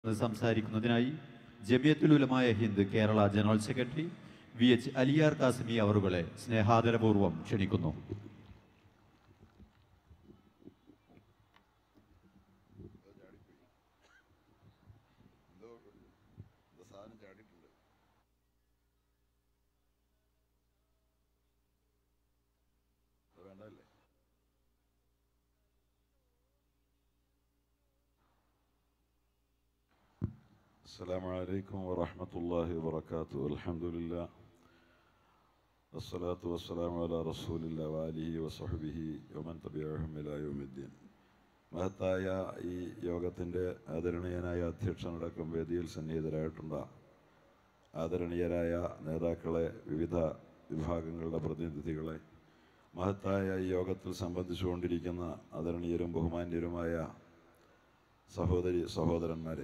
എന്ന് സംസാരിക്കുന്നതിനായി Jamiathul Ulama Hind Kerala general secretary V H Aliyar Qasimi അവറുകളെ സ്നേഹാദരപൂർവ്വം ക്ഷണിക്കുന്നു السلام عليكم ورحمة الله وبركاته الحمد لله والصلاة والسلام على رسول الله وآله وصحبه ومن تبعهم إلى يوم الدين മഹത്തായ ഈ യോഗത്തിൻ്റെ ആദരണീയനായ അധ്യക്ഷനടക്കം വേദിയിൽ സന്നിഹിതരായിട്ടുള്ള ആദരണീയരായ നേതാക്കളെ വിവിധ വിഭാഗങ്ങളുടെ പ്രതിനിധികളെ മഹത്തായ ഈ യോഗത്തിൽ സംബന്ധിച്ചുകൊണ്ടിരിക്കുന്ന ആദരണീയരും ബഹുമാന്യരുമായ സഹോദരി സഹോദരന്മാരെ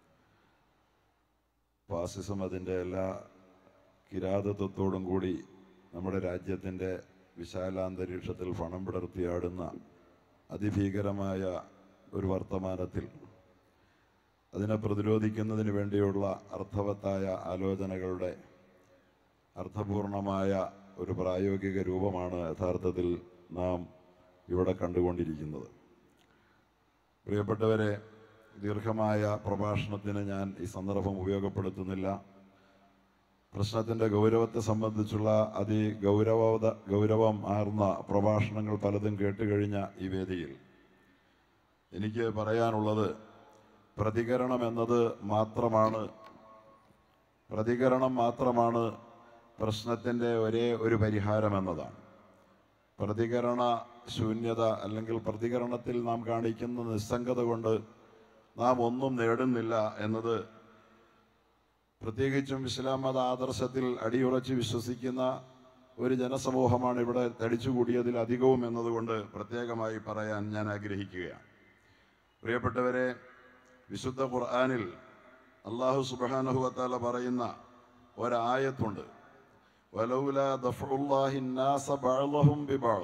ഫാസിസം അതിൻ്റെ എല്ലാ കിരാതത്വത്തോടും കൂടി നമ്മുടെ രാജ്യത്തിൻ്റെ വിശാലാന്തരീക്ഷത്തിൽ പണം പിടർത്തിയാടുന്ന അതിഭീകരമായ ഒരു വർത്തമാനത്തിൽ അതിനെ പ്രതിരോധിക്കുന്നതിന് വേണ്ടിയുള്ള അർത്ഥവത്തായ ആലോചനകളുടെ അർത്ഥപൂർണമായ ഒരു പ്രായോഗിക രൂപമാണ് യഥാർത്ഥത്തിൽ നാം ഇവിടെ കണ്ടുകൊണ്ടിരിക്കുന്നത് പ്രിയപ്പെട്ടവരെ ദീർഘമായ പ്രഭാഷണത്തിന് ഞാൻ ഈ സന്ദർഭം ഉപയോഗപ്പെടുത്തുന്നില്ല പ്രശ്നത്തിൻ്റെ ഗൗരവത്തെ സംബന്ധിച്ചുള്ള അതിഗൗരവത ഗൗരവം ആർന്ന പ്രഭാഷണങ്ങൾ പലതും കേട്ടുകഴിഞ്ഞ ഈ വേദിയിൽ എനിക്ക് പറയാനുള്ളത് പ്രതികരണം എന്നത് മാത്രമാണ് പ്രതികരണം മാത്രമാണ് പ്രശ്നത്തിൻ്റെ ഒരേ ഒരു പരിഹാരം എന്നതാണ് പ്രതികരണ ശൂന്യത അല്ലെങ്കിൽ പ്രതികരണത്തിൽ നാം കാണിക്കുന്ന നിസ്സംഗത കൊണ്ട് നാം ഒന്നും നേടുന്നില്ല എന്നത് പ്രത്യേകിച്ചും ഇസ്ലാം മത ആദർശത്തിൽ അടിയുറച്ച് വിശ്വസിക്കുന്ന ഒരു ജനസമൂഹമാണ് ഇവിടെ തടിച്ചുകൂടിയതിൽ അധികവും എന്നതുകൊണ്ട് പ്രത്യേകമായി പറയാൻ ഞാൻ ആഗ്രഹിക്കുകയാണ് പ്രിയപ്പെട്ടവരെ വിശുദ്ധ ഖുർആാനിൽ അള്ളാഹു സുബാനഹുവത്താല പറയുന്ന ഒരായത്തുണ്ട് വലൗല ദഫ്ഉല്ലാഹി الناس بعضهم ببعض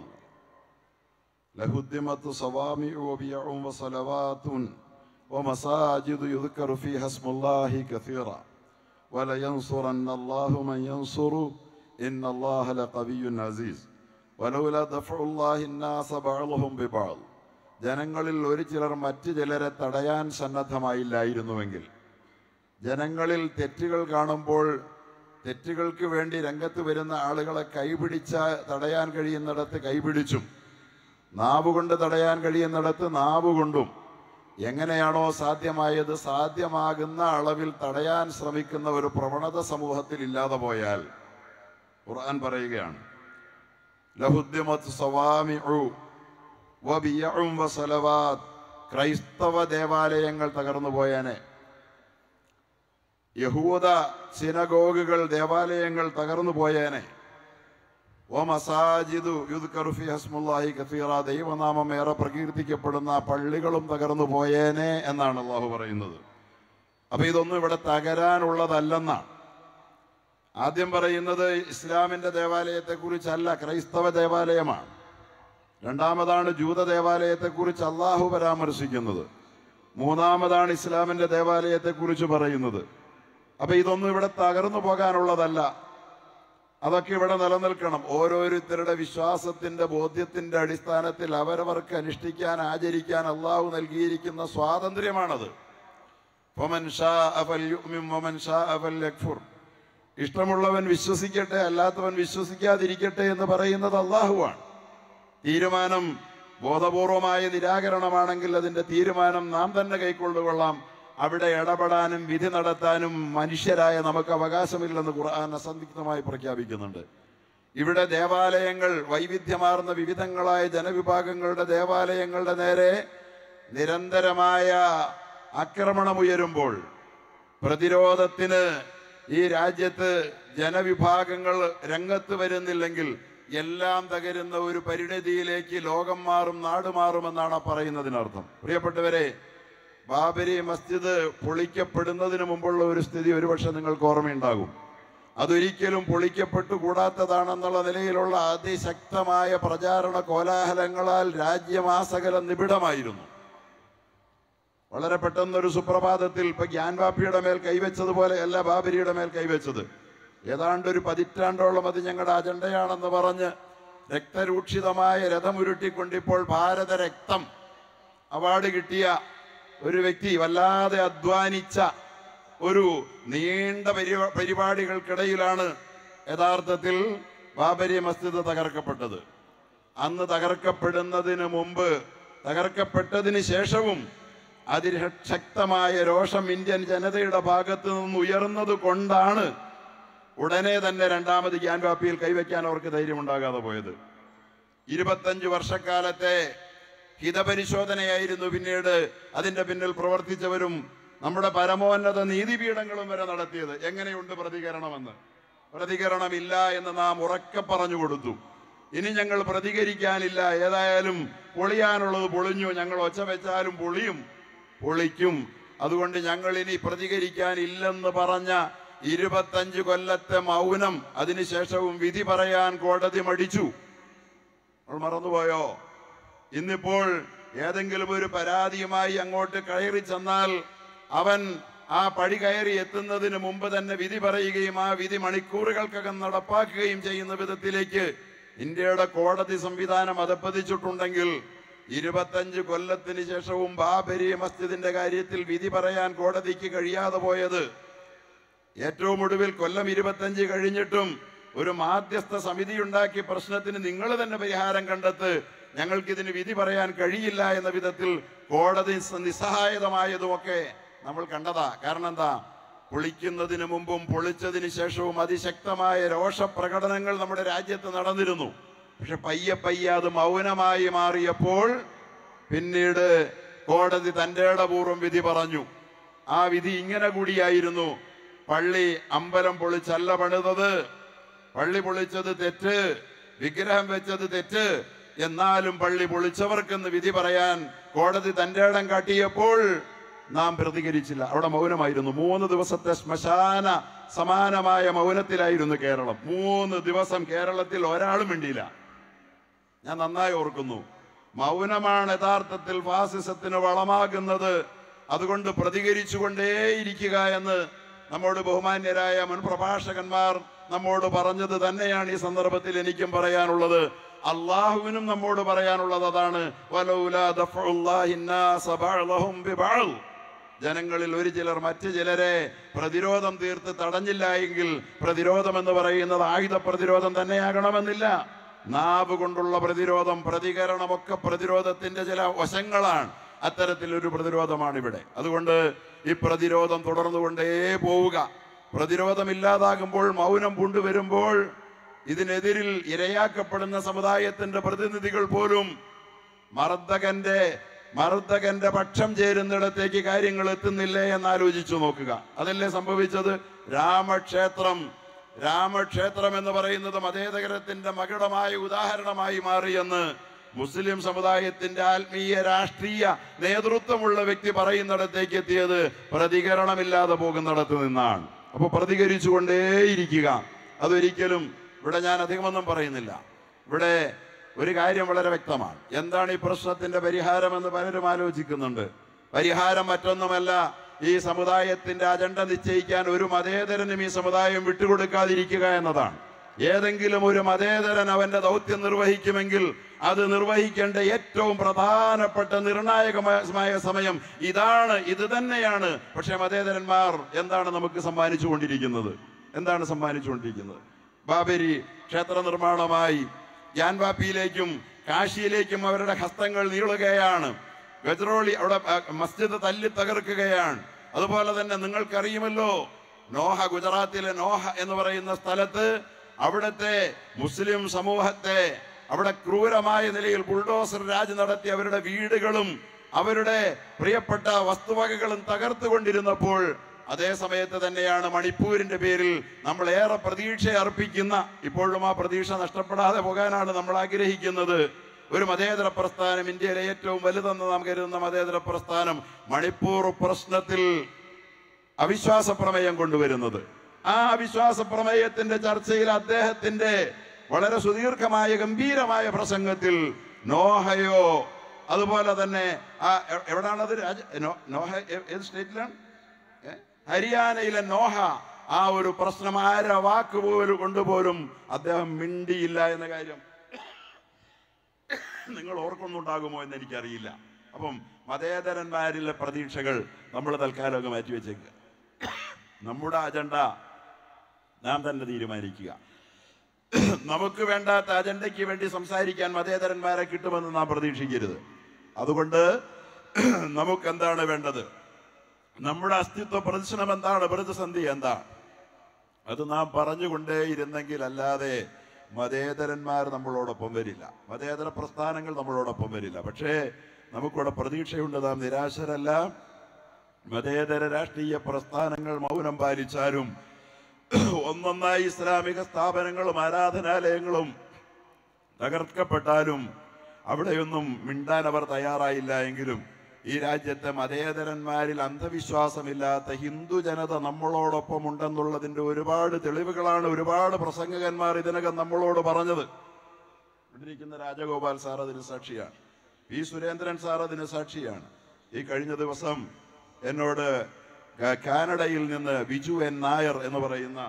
لهدمت صوامع وبيع وصلوات ومساجد يذكر فيها اسم الله كثيرا ولينصرن الله من ينصر إن الله لقوي عزيز ولولا دفع الله الناس بعضهم ببعض ജനങ്ങളിൽ ഒരു ചിലർ മറ്റു ചിലരെ തടയാൻ സന്നദ്ധമായില്ലായിരുന്നുവെങ്കിൽ ജനങ്ങളിൽ തെറ്റുകൾ കാണുമ്പോൾ തെറ്റുകൾക്ക് വേണ്ടി രംഗത്ത് വരുന്ന ആളുകളെ കൈപിടിച്ച തടയാൻ കഴിയുന്നിടത്ത് കൈപിടിച്ചും നാവുകൊണ്ട് തടയാൻ കഴിയുന്നിടത്ത് നാവുകൊണ്ടും എങ്ങനെയാണോ സാധ്യമായത് സാധ്യമാകുന്ന അളവിൽ തടയാൻ ശ്രമിക്കുന്ന ഒരു പ്രവണത സമൂഹത്തിൽ ഇല്ലാതെ പോയാൽ ഖുർആൻ പറയുകയാണ് ലഹുദ്യമത്ത് സവാമിഉ വബിയഉം വസലവാത്ത് ക്രൈസ്തവ ദേവാലയങ്ങൾ തകർന്നു പോയേനെ യഹൂദ സിനഗോഗുകൾ ദേവാലയങ്ങൾ തകർന്നു പോയേനെ ഓ മസാജിദു യുദ്കറു ഫി ഹസ്മുല്ലാഹി കസീറ ദൈവനാമം ഏറെ പ്രകീർത്തിക്കപ്പെടുന്ന പള്ളികളും തകർന്നു പോയേനെ എന്നാണ് അള്ളാഹു പറയുന്നത് അപ്പൊ ഇതൊന്നും ഇവിടെ തകരാനുള്ളതല്ലെന്നാണ് ആദ്യം പറയുന്നത് ഇസ്ലാമിന്റെ ദേവാലയത്തെ കുറിച്ചല്ല ക്രൈസ്തവ ദേവാലയമാണ് രണ്ടാമതാണ് ജൂത ദേവാലയത്തെ കുറിച്ച് അള്ളാഹു പരാമർശിക്കുന്നത് മൂന്നാമതാണ് ഇസ്ലാമിന്റെ ദേവാലയത്തെ കുറിച്ച് പറയുന്നത് അപ്പൊ ഇതൊന്നും ഇവിടെ തകർന്നു പോകാനുള്ളതല്ല അതൊക്കെ ഇവിടെ നിലനിൽക്കണം ഓരോരുത്തരുടെ വിശ്വാസത്തിന്റെ ബോധ്യത്തിന്റെ അടിസ്ഥാനത്തിൽ അവരവർക്ക് അനുഷ്ഠിക്കാൻ ആചരിക്കാൻ അള്ളാഹു നൽകിയിരിക്കുന്ന സ്വാതന്ത്ര്യമാണത് ഫമൻ ശാഅ ഫൽയുഅ്മിൻ വമൻ ശാഅ ഫൽയക്ഫുർ. ഇഷ്ടമുള്ളവൻ വിശ്വസിക്കട്ടെ അല്ലാത്തവൻ വിശ്വസിക്കാതിരിക്കട്ടെ എന്ന് പറയുന്നത് അള്ളാഹുവാണ് തീരുമാനം ബോധപൂർവമായ നിരാകരണമാണെങ്കിൽ അതിന്റെ തീരുമാനം നാം തന്നെ കൈക്കൊള്ളുകൊള്ളാം അവിടെ ഇടപെടാനും വിധി നടത്താനും മനുഷ്യരായ നമുക്ക് അവകാശമില്ലെന്ന് ഖുർആൻ അസന്ദിഗ്ധമായി പ്രഖ്യാപിക്കുന്നുണ്ട് ഇവിടെ ദേവാലയങ്ങൾ വൈവിധ്യമാർന്ന വിവിധങ്ങളായ ജനവിഭാഗങ്ങളുടെ ദേവാലയങ്ങളുടെ നേരെ നിരന്തരമായ ആക്രമണമുയരുമ്പോൾ പ്രതിരോധത്തിന് ഈ രാജ്യത്ത് ജനവിഭാഗങ്ങൾ രംഗത്ത് വരുന്നില്ലെങ്കിൽ എല്ലാം തകരുന്ന ഒരു പരിണതിയിലേക്ക് ലോകം മാറും നാട് മാറുമെന്നാണ് പറയുന്നതിനർത്ഥം പ്രിയപ്പെട്ടവരെ ബാബരി മസ്ജിദ് പൊളിക്കപ്പെടുന്നതിന് മുമ്പുള്ള ഒരു സ്ഥിതി ഒരുപക്ഷെ നിങ്ങൾക്ക് ഓർമ്മയുണ്ടാകും അതൊരിക്കലും പൊളിക്കപ്പെട്ടു കൂടാത്തതാണെന്നുള്ള നിലയിലുള്ള അതിശക്തമായ പ്രചാരണ കോലാഹലങ്ങളാൽ രാജ്യമാസകലം നിബിഡമായിരുന്നു വളരെ പെട്ടെന്നൊരു സുപ്രഭാതത്തിൽ ഇപ്പൊ ഗ്യാൻവാപ്പിയുടെ മേൽ കൈവച്ചതുപോലെയല്ല ബാബരിയുടെ മേൽ കൈവച്ചത് ഏതാണ്ട് ഒരു പതിറ്റാണ്ടോളം അത് ഞങ്ങളുടെ അജണ്ടയാണെന്ന് പറഞ്ഞ് രക്തരൂക്ഷിതമായ രഥമുരുട്ടിക്കൊണ്ടിപ്പോൾ ഭാരത രക്തം അവാർഡ് കിട്ടിയ ഒരു വ്യക്തി വല്ലാതെ അധ്വാനിച്ച ഒരു നീണ്ട പരിപാ- പരിപാടികൾക്കിടയിലാണ് യഥാർത്ഥത്തിൽ ബാബരി മസ്ജിദ് തകർക്കപ്പെട്ടത് അന്ന് തകർക്കപ്പെടുന്നതിന് മുമ്പ് തകർക്കപ്പെട്ടതിന് ശേഷവും അതിശക്തമായ രോഷം ഇന്ത്യൻ ജനതയുടെ ഭാഗത്ത് നിന്ന് ഉയർന്നത് കൊണ്ടാണ് ഉടനെ തന്നെ രണ്ടാമത് ഗ്യാൻവാപ്പിയിൽ കൈവയ്ക്കാൻ അവർക്ക് ധൈര്യമുണ്ടാകാതെ പോയത് ഇരുപത്തഞ്ച് വർഷക്കാലത്തെ ഹിതപരിശോധനയായിരുന്നു പിന്നീട് അതിന്റെ പിന്നിൽ പ്രവർത്തിച്ചവരും നമ്മുടെ പരമോന്നത നീതിപീഠങ്ങളും വരെ നടത്തിയത് എങ്ങനെയുണ്ട് പ്രതികരണമെന്ന് പ്രതികരണമില്ല എന്ന് നാം ഉറക്കെ പറഞ്ഞു കൊടുത്തു ഇനി ഞങ്ങൾ പ്രതികരിക്കാനില്ല ഏതായാലും പൊളിയാനുള്ളത് പൊളിഞ്ഞു ഞങ്ങൾ ഒച്ച വെച്ചാലും പൊളിയും പൊളിക്കും അതുകൊണ്ട് ഞങ്ങൾ ഇനി പ്രതികരിക്കാനില്ലെന്ന് പറഞ്ഞ ഇരുപത്തഞ്ച് കൊല്ലത്തെ മൗനം അതിനുശേഷവും വിധി പറയാൻ കോടതി മടിച്ചു നമ്മൾ മറന്നുപോയോ ഇന്നിപ്പോൾ ഏതെങ്കിലും ഒരു പരാതിയുമായി അങ്ങോട്ട് കയറി ചെന്നാൽ അവൻ ആ പടി കയറി എത്തുന്നതിന് മുമ്പ് തന്നെ വിധി പറയുകയും ആ വിധി മണിക്കൂറുകൾക്കകം നടപ്പാക്കുകയും ചെയ്യുന്ന വിധത്തിലേക്ക് ഇന്ത്യയുടെ കോടതി സംവിധാനം അതപ്പതിച്ചിട്ടുണ്ടെങ്കിൽ ഇരുപത്തഞ്ച് കൊല്ലത്തിന് ശേഷവും ബാബരി മസ്ജിദിന്റെ കാര്യത്തിൽ വിധി പറയാൻ കോടതിക്ക് കഴിയാതെ പോയത് ഏറ്റവും ഒടുവിൽ കൊല്ലം ഇരുപത്തഞ്ച് കഴിഞ്ഞിട്ടും ഒരു മാധ്യസ്ഥ സമിതി ഉണ്ടാക്കി പ്രശ്നത്തിന് നിങ്ങൾ തന്നെ പരിഹാരം കണ്ടെത്ത് ഞങ്ങൾക്കിതിന് വിധി പറയാൻ കഴിയില്ല എന്ന വിധത്തിൽ കോടതി സ- നിസ്സഹായതമായതുമൊക്കെ നമ്മൾ കണ്ടതാ കാരണം എന്താ പൊളിക്കുന്നതിന് മുമ്പും പൊളിച്ചതിന് ശേഷവും അതിശക്തമായ രോഷപ്രകടനങ്ങൾ നമ്മുടെ രാജ്യത്ത് നടന്നിരുന്നു പക്ഷെ പയ്യെ പയ്യെ അത് മൗനമായി മാറിയപ്പോൾ പിന്നീട് കോടതി തൻ്റെ പൂർവ്വം വിധി പറഞ്ഞു ആ വിധി ഇങ്ങനെ കൂടിയായിരുന്നു പള്ളി അമ്പലം പൊളിച്ചല്ല പണിതത് പള്ളി പൊളിച്ചത് തെറ്റ് വിഗ്രഹം വെച്ചത് തെറ്റ് എന്നാലും പള്ളി പൊളിച്ചവർക്കെന്ന് വിധി പറയാൻ കോടതി തന്റെ ഇടം കാട്ടിയപ്പോൾ നാം പ്രതികരിച്ചില്ല അവിടെ മൗനമായിരുന്നു മൂന്ന് ദിവസത്തെ ശ്മശാന സമാനമായ മൗനത്തിലായിരുന്നു കേരളം മൂന്ന് ദിവസം കേരളത്തിൽ ഒരാളും മിണ്ടിയില്ല ഞാൻ നന്നായി ഓർക്കുന്നു മൗനമാണ് യഥാർത്ഥത്തിൽ ഫാസിസത്തിന് വളമാകുന്നത് അതുകൊണ്ട് പ്രതികരിച്ചുകൊണ്ടേയിരിക്കുക എന്ന് നമ്മോട് ബഹുമാന്യരായ മുൻ പ്രഭാഷകന്മാർ നമ്മോട് പറഞ്ഞത് തന്നെയാണ് ഈ സന്ദർഭത്തിൽ എനിക്കും പറയാനുള്ളത് അള്ളാഹുവിനും നമ്മോട് പറയാനുള്ളത് അതാണ് വലൗലാ ദഫഉല്ലാഹി الناس بعضهم ببعض. ജനങ്ങളിൽ ഒരു ചിലർ മറ്റു ചിലരെ പ്രതിരോധം തീർത്ത് തടഞ്ഞില്ല എങ്കിൽ പ്രതിരോധം എന്ന് പറയുന്നത് ആയുധ പ്രതിരോധം തന്നെയാകണമെന്നില്ല നാവ് കൊണ്ടുള്ള പ്രതിരോധം പ്രതികരണമൊക്കെ പ്രതിരോധത്തിന്റെ ചില വശങ്ങളാണ് അത്തരത്തിലൊരു പ്രതിരോധമാണ് ഇവിടെ അതുകൊണ്ട് ഈ പ്രതിരോധം തുടർന്നുകൊണ്ടേ പോവുക പ്രതിരോധമില്ലാതാകുമ്പോൾ മൗനം കൊണ്ടുവരുമ്പോൾ ഇതിനെതിരിൽ ഇരയാക്കപ്പെടുന്ന സമുദായത്തിന്റെ പ്രതിനിധികൾ പോലും മർദ്ദകന്റെ മർദ്ദകന്റെ പക്ഷം ചേരുന്നിടത്തേക്ക് കാര്യങ്ങൾ എത്തുന്നില്ലേ എന്ന് ആലോചിച്ചു നോക്കുക അതല്ലേ സംഭവിച്ചത് രാമക്ഷേത്രം രാമക്ഷേത്രം എന്ന് പറയുന്നത് മതേതരത്തിന്റെ മകുടമായ ഉദാഹരണമായി മാറിയെന്ന് മുസ്ലിം സമുദായത്തിന്റെ ആത്മീയ രാഷ്ട്രീയ നേതൃത്വമുള്ള വ്യക്തി പറയുന്നിടത്തേക്ക് എത്തിയത് പ്രതികരണമില്ലാതെ പോകുന്നിടത്ത് നിന്നാണ് അപ്പൊ പ്രതികരിച്ചുകൊണ്ടേയിരിക്കുക അതൊരിക്കലും ഇവിടെ ഞാൻ അധികമൊന്നും പറയുന്നില്ല ഇവിടെ ഒരു കാര്യം വളരെ വ്യക്തമാണ് എന്താണ് ഈ പ്രശ്നത്തിന്റെ പരിഹാരം എന്ന് പലരും ആലോചിക്കുന്നുണ്ട് പരിഹാരം മറ്റൊന്നുമല്ല ഈ സമുദായത്തിന്റെ അജണ്ട നിശ്ചയിക്കാൻ ഒരു മതേതരനും ഈ സമുദായം വിട്ടുകൊടുക്കാതിരിക്കുക എന്നതാണ് ഏതെങ്കിലും ഒരു മതേതരൻ അവന്റെ ദൗത്യം നിർവഹിക്കുമെങ്കിൽ അത് നിർവഹിക്കേണ്ട ഏറ്റവും പ്രധാനപ്പെട്ട നിർണായകമായ സമയം ഇതാണ് ഇത് തന്നെയാണ് പക്ഷെ മതേതരന്മാർ എന്താണ് നമുക്ക് സമ്മാനിച്ചുകൊണ്ടിരിക്കുന്നത് എന്താണ് സമ്മാനിച്ചുകൊണ്ടിരിക്കുന്നത് ബാബരി ക്ഷേത്ര നിർമ്മാണമായി ഗ്യാൻവാപ്പിയിലേക്കും കാശിയിലേക്കും അവരുടെ ഹസ്തങ്ങൾ നീളുകയാണ് ഗജറോളി അവിടെ ആ, മസ്ജിദ് തല്ലി തകർക്കുകയാണ് അതുപോലെ തന്നെ നിങ്ങൾക്കറിയുമല്ലോ നോഹ ഗുജറാത്തിലെ നോഹ എന്ന് പറയുന്ന സ്ഥലത്ത് അവിടുത്തെ മുസ്ലിം സമൂഹത്തെ അവിടെ ക്രൂരമായ നിലയിൽ ബുൾഡോസർ രാജ് നടത്തി അവരുടെ വീടുകളും അവരുടെ പ്രിയപ്പെട്ട വസ്തുവകകളും തകർത്തുകൊണ്ടിരുന്നപ്പോൾ അതേ സമയത്ത് തന്നെയാണ് മണിപ്പൂരിന്റെ പേരിൽ നമ്മൾ ഏറെ പ്രതീക്ഷ അർപ്പിക്കുന്ന ഇപ്പോഴും ആ പ്രതീക്ഷ നഷ്ടപ്പെടാതെ പോകാനാണ് നമ്മൾ ആഗ്രഹിക്കുന്നത് ഒരു മതേതര പ്രസ്ഥാനം ഇന്ത്യയിലെ ഏറ്റവും വലുതെന്ന് നാം കരുതുന്ന മതേതര പ്രസ്ഥാനം മണിപ്പൂർ പ്രശ്നത്തിൽ അവിശ്വാസ പ്രമേയം കൊണ്ടുവരുന്നത് ആ അവിശ്വാസ പ്രമേയത്തിന്റെ ചർച്ചയിൽ അദ്ദേഹത്തിന്റെ വളരെ സുദീർഘമായ ഗംഭീരമായ പ്രസംഗത്തിൽ നോഹയോ അതുപോലെ തന്നെ ആ എ- എവിടാണത് രാജ നോ- നോഹ ഏ- ഏത് സ്റ്റേറ്റിലാണ് ഏ? ഹരിയാനയിലെ നോഹ ആ ഒരു പ്രശ്നം ആര വാക്ക് പോലും കൊണ്ടുപോലും അദ്ദേഹം മിണ്ടിയില്ല എന്ന കാര്യം നിങ്ങൾ ഓർക്കുന്നുണ്ടാകുമോ എന്ന് എനിക്കറിയില്ല അപ്പം മതേതരന്മാരിലെ പ്രതീക്ഷകൾ നമ്മൾ തൽക്കാലം അങ്ങ് മാറ്റിവെച്ചേക്കുക നമ്മുടെ അജണ്ട നാം തന്നെ തീരുമാനിക്കുക നമുക്ക് വേണ്ടാത്ത അജണ്ടയ്ക്ക് വേണ്ടി സംസാരിക്കാൻ മതേതരന്മാരെ കിട്ടുമെന്ന് നാം പ്രതീക്ഷിക്കരുത് അതുകൊണ്ട് നമുക്ക് എന്താണ് വേണ്ടത് നമ്മുടെ അസ്തിത്വ പ്രദർശനം എന്താണ് പ്രതിസന്ധി എന്താ അത് നാം പറഞ്ഞുകൊണ്ടേയിരുന്നെങ്കിൽ അല്ലാതെ മതേതരന്മാർ നമ്മളോടൊപ്പം വരില്ല മതേതര പ്രസ്ഥാനങ്ങൾ നമ്മളോടൊപ്പം വരില്ല പക്ഷേ നമുക്കിവിടെ പ്രതീക്ഷയുണ്ട് നാം നിരാശരല്ല മതേതര രാഷ്ട്രീയ പ്രസ്ഥാനങ്ങൾ മൗനം പാലിച്ചാലും ഒന്നൊന്നായി ഇസ്ലാമിക സ്ഥാപനങ്ങളും ആരാധനാലയങ്ങളും തകർക്കപ്പെട്ടാലും അവിടെയൊന്നും മിണ്ടാൻ അവർ തയ്യാറായില്ല എങ്കിലും ഈ രാജ്യത്തെ മതേതരന്മാരിൽ അന്ധവിശ്വാസമില്ലാത്ത ഹിന്ദു ജനത നമ്മളോടൊപ്പം ഉണ്ടെന്നുള്ളതിന്റെ ഒരുപാട് തെളിവുകളാണ് ഒരുപാട് പ്രസംഗകന്മാർ ഇതിനകം നമ്മളോട് പറഞ്ഞത് ഇരിക്കുന്ന രാജഗോപാൽ സാർ അതിന് സാക്ഷിയാണ് പി സുരേന്ദ്രൻ സാർ അതിന് സാക്ഷിയാണ് ഈ കഴിഞ്ഞ ദിവസം എന്നോട് ക- കാനഡയിൽ നിന്ന് ബിജു എൻ നായർ എന്ന് പറയുന്ന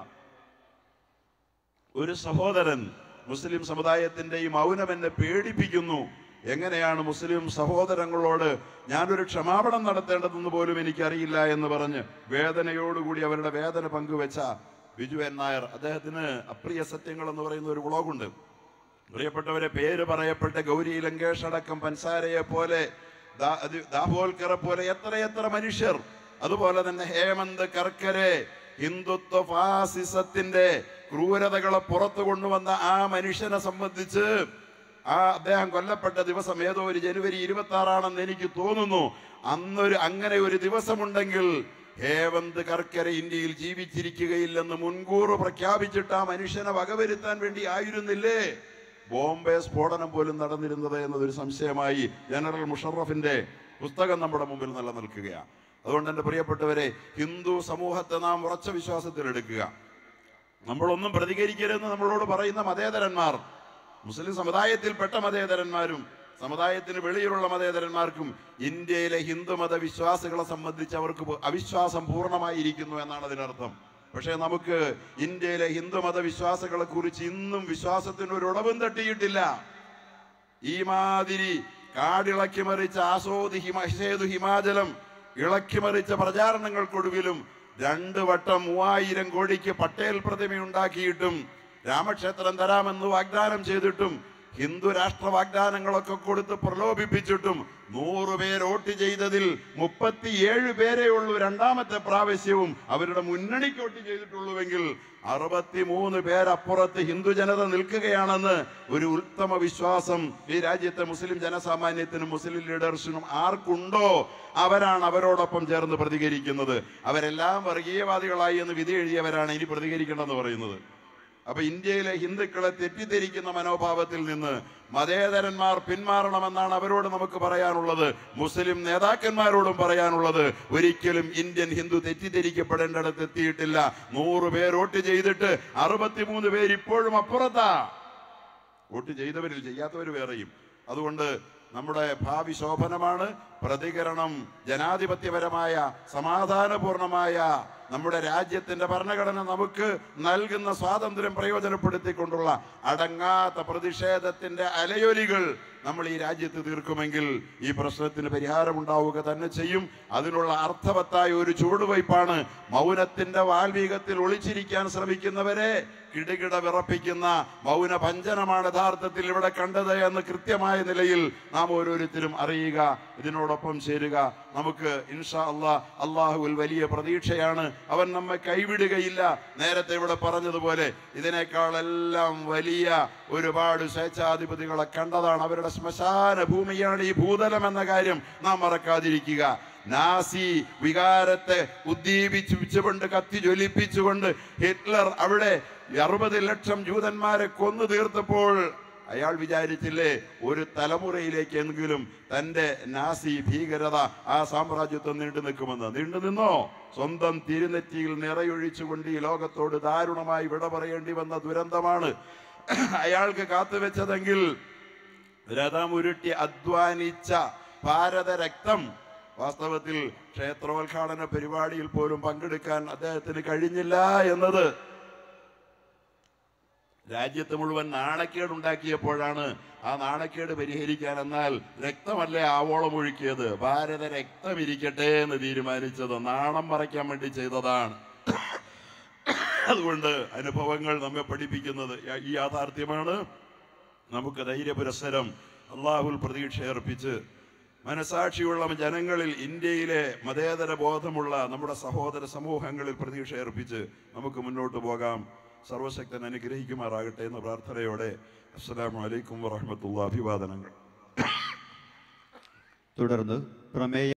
ഒരു സഹോദരൻ മുസ്ലിം സമുദായത്തിന്റെ ഈ മൗനം എന്നെ പേടിപ്പിക്കുന്നു എങ്ങനെയാണ് മുസ്ലിം സഹോദരങ്ങളോട് ഞാനൊരു ക്ഷമാപണം നടത്തേണ്ടതെന്ന് പോലും എനിക്കറിയില്ല എന്ന് പറഞ്ഞ് വേദനയോടുകൂടി അവരുടെ വേദന പങ്കുവെച്ച ബിജു എൻ നായർ അദ്ദേഹത്തിന് അപ്രിയ സത്യങ്ങൾ എന്ന് പറയുന്ന ഒരു വ്ളോഗുണ്ട് പ്രിയപ്പെട്ടവരെ പേര് പറയപ്പെട്ട ഗൗരി ലങ്കേഷ് അടക്കം പൻസാരയെ പോലെ ദാ- അത് ദാഭോൽക്കറെ പോലെ എത്രയെത്ര മനുഷ്യർ അതുപോലെ തന്നെ ഹേമന്ത് കർക്കരെ ഹിന്ദുത്വ ഫാസിസത്തിന്റെ ക്രൂരതകളെ പുറത്തു കൊണ്ടുവന്ന ആ മനുഷ്യനെ സംബന്ധിച്ച് ആ അദ്ദേഹം കൊല്ലപ്പെട്ട ദിവസം ഏതോ ഒരു ജനുവരി ഇരുപത്തി ആറാണെന്ന് എനിക്ക് തോന്നുന്നു അന്നൊരു അങ്ങനെ ഒരു ദിവസമുണ്ടെങ്കിൽ ഹേവന്ത് കർക്കര ഇന്ത്യയിൽ ജീവിച്ചിരിക്കുകയില്ലെന്ന് മുൻകൂർ പ്രഖ്യാപിച്ചിട്ട് ആ മനുഷ്യനെ വകവരുത്താൻ വേണ്ടി ആയിരുന്നില്ലേ ബോംബെ സ്ഫോടനം പോലും നടന്നിരുന്നത് എന്നതൊരു സംശയമായി ജനറൽ മുഷറഫിന്റെ പുസ്തകം നമ്മുടെ മുമ്പിൽ നിലനിൽക്കുകയാണ് അതുകൊണ്ട് എൻ്റെ പ്രിയപ്പെട്ടവരെ ഹിന്ദു സമൂഹത്തെ നാം ഉറച്ച വിശ്വാസത്തിൽ എടുക്കുക നമ്മളൊന്നും പ്രതികരിക്കരുതെന്ന് നമ്മളോട് പറയുന്ന മതേതരന്മാർ മുസ്ലിം സമുദായത്തിൽപ്പെട്ട മതേതരന്മാരും സമുദായത്തിന് വെളിയിലുള്ള മതേതരന്മാർക്കും ഇന്ത്യയിലെ ഹിന്ദുമത വിശ്വാസികളെ സംബന്ധിച്ച് അവർക്ക് പു- അവിശ്വാസം പൂർണ്ണമായിരിക്കുന്നു എന്നാണ് അതിനർത്ഥം പക്ഷേ നമുക്ക് ഇന്ത്യയിലെ ഹിന്ദുമത വിശ്വാസികളെ കുറിച്ച് ഇന്നും വിശ്വാസത്തിന് ഒരു ഉടവും തട്ടിയിട്ടില്ല ഈ മാതിരി കാടിളക്കി മറിച്ച ആസോദി ഹിമ സേതു ഹിമാചലം ഇളക്കിമറിച്ച പ്രചാരണങ്ങൾക്കൊടുവിലും രണ്ട് വട്ടം മൂവായിരം കോടിക്ക് പട്ടേൽ പ്രതിമയുണ്ടാക്കിയിട്ടും രാമക്ഷേത്രം തരാമെന്ന് വാഗ്ദാനം ചെയ്തിട്ടും ഹിന്ദു രാഷ്ട്ര വാഗ്ദാനങ്ങളൊക്കെ കൊടുത്ത് പ്രലോഭിപ്പിച്ചിട്ടും നൂറ് പേര് വോട്ട് ചെയ്തതിൽ മുപ്പത്തിയേഴ് പേരേ ഉള്ളൂ രണ്ടാമത്തെ പ്രാവശ്യവും അവരുടെ മുന്നണിക്ക് വോട്ട് ചെയ്തിട്ടുള്ളൂവെങ്കിൽ അറുപത്തിമൂന്ന് പേരപ്പുറത്ത് ഹിന്ദു ജനത നിൽക്കുകയാണെന്ന് ഒരു ഉത്തമ വിശ്വാസം ഈ രാജ്യത്തെ മുസ്ലിം ജനസാമാന്യത്തിനും മുസ്ലിം ലീഡേഴ്സിനും ആർക്കുണ്ടോ അവരാണ് അവരോടൊപ്പം ചേർന്ന് പ്രതികരിക്കുന്നത് അവരെല്ലാം വർഗീയവാദികളായി എന്ന് വിധി എഴുതിയവരാണ് ഇനി പ്രതികരിക്കണമെന്ന് പറയുന്നത് അപ്പൊ ഇന്ത്യയിലെ ഹിന്ദുക്കളെ തെറ്റിദ്ധരിക്കുന്ന മനോഭാവത്തിൽ നിന്ന് മതേതരന്മാർ പിന്മാറണമെന്നാണ് അവരോട് നമുക്ക് പറയാനുള്ളത് മുസ്ലിം നേതാക്കന്മാരോടും പറയാനുള്ളത് ഒരിക്കലും ഇന്ത്യൻ ഹിന്ദു തെറ്റിദ്ധരിക്കപ്പെടേണ്ടിടത്ത് എത്തിയിട്ടില്ല നൂറ് പേർ വോട്ട് ചെയ്തിട്ട് അറുപത്തിമൂന്ന് പേര് ഇപ്പോഴും അപ്പുറത്താ വോട്ട് ചെയ്തവരിൽ ചെയ്യാത്തവർ വേറെയും അതുകൊണ്ട് നമ്മുടെ ഭാവി ശോഭനമാണ് പ്രതികരണം ജനാധിപത്യപരമായ സമാധാനപൂർണമായ നമ്മുടെ രാജ്യത്തിന്റെ ഭരണഘടന നമുക്ക് നൽകുന്ന സ്വാതന്ത്ര്യം പ്രയോജനപ്പെടുത്തിക്കൊണ്ടുള്ള അടങ്ങാത്ത പ്രതിഷേധത്തിന്റെ അലയൊലികൾ നമ്മൾ ഈ രാജ്യത്ത് തീർക്കുമെങ്കിൽ ഈ പ്രശ്നത്തിന് പരിഹാരമുണ്ടാവുക തന്നെ ചെയ്യും അതിനുള്ള അർത്ഥവത്തായ ഒരു ചുവടുവയ്പ്പാണ് മൗനത്തിന്റെ വാൽമീകത്തിൽ ഒളിച്ചിരിക്കാൻ ശ്രമിക്കുന്നവരെ കിടുകിട വിറപ്പിക്കുന്ന മൗന ഭഞ്ജനമാണ് യഥാർത്ഥത്തിൽ ഇവിടെ കണ്ടത് എന്ന് കൃത്യമായ നിലയിൽ നാം ഓരോരുത്തരും അറിയുക ഇതിനോടൊപ്പം ചേരുക നമുക്ക് ഇൻഷാ അള്ളാ അള്ളാഹുവിൽ വലിയ പ്രതീക്ഷയാണ് അവൻ നമ്മെ കൈവിടുകയില്ല നേരത്തെ ഇവിടെ പറഞ്ഞതുപോലെ ഇതിനേക്കാളെല്ലാം വലിയ ഒരുപാട് സ്വേച്ഛാധിപതികളെ കണ്ടതാണ് അവരുടെ ശ്മശാന ഭൂമിയാണ് ഈ ഭൂതലം എന്ന കാര്യം നാം മറക്കാതിരിക്കുക നാസി വികാരത്തെ ഉദ്ദീപിച്ചുകൊണ്ട് കത്തി ജ്വലിപ്പിച്ചുകൊണ്ട് ഹിറ്റ്ലർ അവിടെ അറുപത് ലക്ഷം ജൂതന്മാരെ കൊന്നു തീർത്തപ്പോൾ അയാൾ വിചാരിച്ചില്ലേ ഒരു തലമുറയിലേക്കെങ്കിലും തന്റെ നാസി ഭീകരത ആ സാമ്രാജ്യത്വം നീണ്ടു നിൽക്കുമെന്ന് നീണ്ടു നിന്നോ സ്വന്തം തിരുനെറ്റിയിൽ നിറയൊഴിച്ചുകൊണ്ട് ഈ ലോകത്തോട് ദാരുണമായി വിട പറയേണ്ടി വന്ന ദുരന്തമാണ് അയാൾക്ക് കാത്തുവെച്ചതെങ്കിൽ രഥമുരുട്ടി അധ്വാനിച്ച ഭാരത രക്തം വാസ്തവത്തിൽ ക്ഷേത്രോദ്ഘാടന പരിപാടിയിൽ പോലും പങ്കെടുക്കാൻ അദ്ദേഹത്തിന് കഴിഞ്ഞില്ല എന്നത് രാജ്യത്ത് മുഴുവൻ നാണക്കേട് ഉണ്ടാക്കിയപ്പോഴാണ് ആ നാണക്കേട് പരിഹരിക്കാൻ എന്നാൽ രക്തമല്ലേ ആവോളം ഒഴുക്കിയത് ഭാരത രക്തം ഇരിക്കട്ടെ എന്ന് തീരുമാനിച്ചത് നാണം മറയ്ക്കാൻ വേണ്ടി ചെയ്തതാണ് അതുകൊണ്ട് അനുഭവങ്ങൾ നമ്മെ പഠിപ്പിക്കുന്നത് യ- ഈ യാഥാർത്ഥ്യമാണ് നമുക്ക് ധൈര്യപുരസ്സരം അള്ളാഹുൽ പ്രതീക്ഷയർപ്പിച്ച് മനസാക്ഷിയുള്ള ജനങ്ങളിൽ ഇന്ത്യയിലെ മതേതര ബോധമുള്ള നമ്മുടെ സഹോദര സമൂഹങ്ങളിൽ പ്രതീക്ഷയർപ്പിച്ച് നമുക്ക് മുന്നോട്ട് പോകാം സർവശക്തൻ അനുഗ്രഹിക്കുമാറാകട്ടെ എന്ന പ്രാർത്ഥനയോടെ അസ്സലാമു അലൈക്കും വറഹ്മത്തുള്ളാഹി അഭിവാദനങ്ങൾ തുടർന്ന് പ്രമേയ